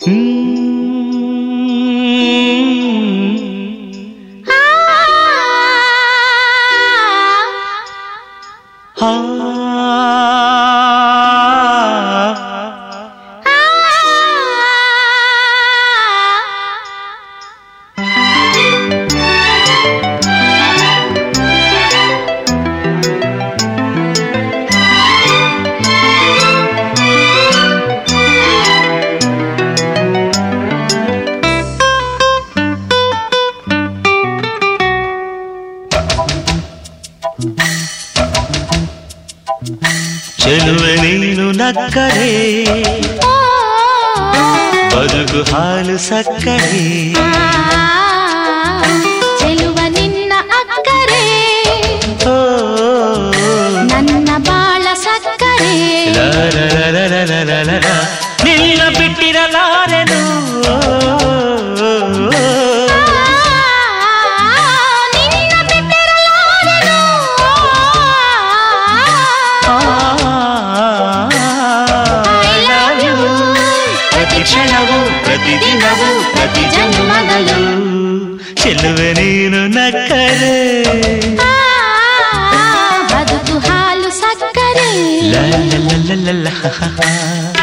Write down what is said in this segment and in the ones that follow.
ಚೆಲುವೆ ನೀನು ನಕ್ಕರೆ ಬದುಕು ಹಾಲು ಸಕ್ಕರೆ ಚೆಲುವ ನಿನ್ನ ಅಕ್ಕರೆ ಓ ನನ್ನ ಬಾಳ ಸಕ್ಕರೆ ಲ ಲ ಲ ಲ ಲ ಲ ಲ ಲ. ನಿನ್ನ ಬಿಟ್ಟಿರಲಾರೆನು ನಿನ್ನ ಬಿಟ್ಟಿರಲಾರೆನು. I love you. ಪ್ರತಿ ಕ್ಷಣವು ಪ್ರತಿ ದಿನವೂ ಪ್ರತಿ ಜನ್ಮದಲ್ಲೂ ಚೆಲುವೆ ನೀನು ನಕ್ಕರೆ ಆ, ಬದುಕು ಹಾಲು ಸಕ್ಕರೆ ಲ ಲ ಲ ಲ ಲ ಲ ಹ ಹ ಹ.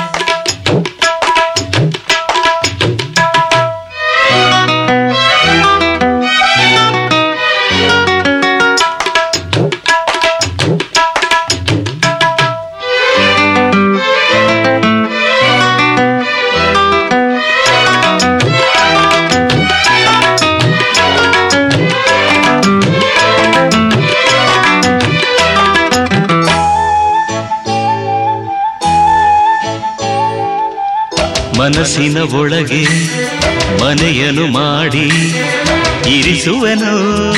ಮನಸ್ಸಿನ ಒಳಗೆ ಮನೆಯನ್ನು ಮಾಡಿ ಇರಿಸುವನು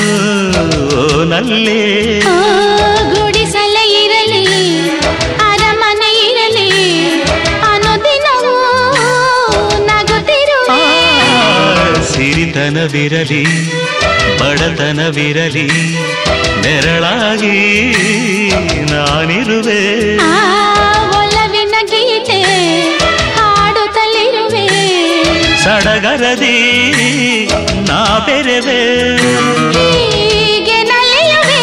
ನಲ್ಲೇ ಓ, ಗುಡಿಸಲೇ ಇರಲಿ ಅರಮನೆ ಇರಲಿ ಅನುದಿನವೂ ನಗುತ್ತಿರುವೆ ಸಿರಿತನವಿರಲಿ ಬಡತನವಿರಲಿ ನೆರಳಾಗಿ ನಾನಿರುವೆ ಆ ಒಲವಿನ ಗೀತೆ ಹಾಡುತ್ತಲಿರುವೆ ಸಡಗರದಿ ನಾ ಬೆರೆವೆ ಹೀಗೆ ನಲಿಯುವೆ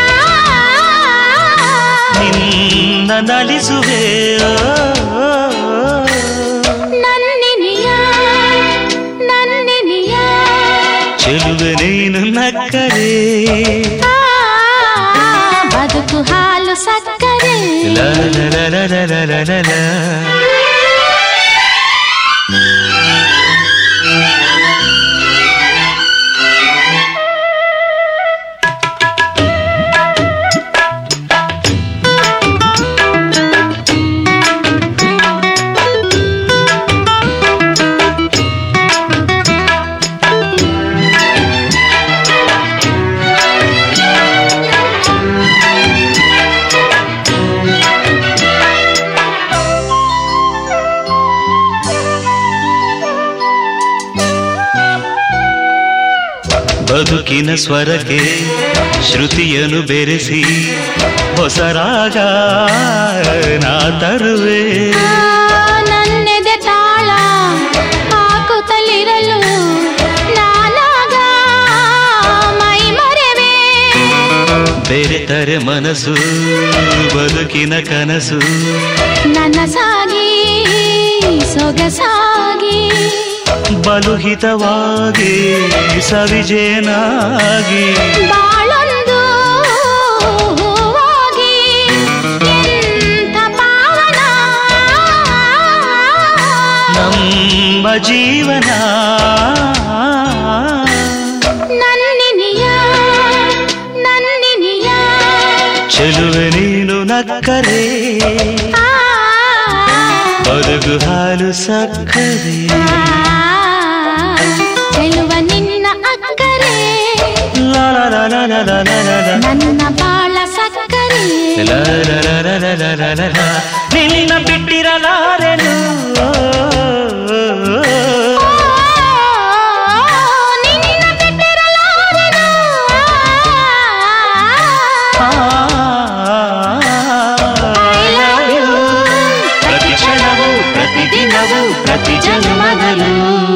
ನಿನ್ನ ನಲಿಸುವೆ ನನ್ನಿನಿಯ ನನ್ನಿನಿಯ ಚೆಲುವೆ ನೀನು ನಕ್ಕರೆ ಆ, ಬದುಕು ಹಾಲು ಸಕ್ಕರೆ ಲ ಲ ಲ ಲ ಲ ಲ ಲ ಲ ಲ. ಬದುಕಿನ ಸ್ವರಕ್ಕೆ ಶ್ರುತಿಯನ್ನು ಬೆರೆಸಿ ಹೊಸ ರಾಗ ನಾ ತರುವೆ ಆ, ನನ್ನೆದೆ ತಾಳ ಹಾಕುತ್ತಲಿರಲು ನಾನಾಗ ಮೈ ಮರೆವೆ ಬೆರೆತರೆ ಮನಸ್ಸು ಬದುಕಿನ ಕನಸು ನನಸಾಗಿ ಸೊಗಸಾಗಿ ಬಲುಹಿತವಾಗಿ ಸವಿಜೇನಾಗಿ ಬಾಳೊಂದು ಹೂವಾಗಿ ಎಂಥ ಪಾವನ ನಮ್ಮ ಜೀವನ ನನ್ನಿನಿಯ ನನ್ನಿನಿಯ ಚೆಲುವೆ ನೀನು ನಕ್ಕರೆ ಆ, ಬದುಕು ಹಾಲು ಸಕ್ಕರೆ ಚೆಲುವ ನಿನ್ನ ಅಕ್ಕರೆ ಲಾ ಲಾ ಲಾ ಲಾ ಲಾ ಲಾ ಲಾ ಲಾ ಲಾ. ನನ್ನ ಬಾಳ ಸಕ್ಕರೆ ಲಾ ಲಾ ಲಾ ಲಾ ಲಾ ಲಾ ಲಾ ಲಾ ಲಾ. ನಿನ್ನ ಬಿಟ್ಟಿರಲಾರೆನು ನಿನ್ನ ಬಿಟ್ಟಿರಲಾರೆನು. I love you. ಪ್ರತಿ ಕ್ಷಣವೂ ಪ್ರತಿ ದಿನವೂ ಪ್ರತಿ ಜನುಮದಲು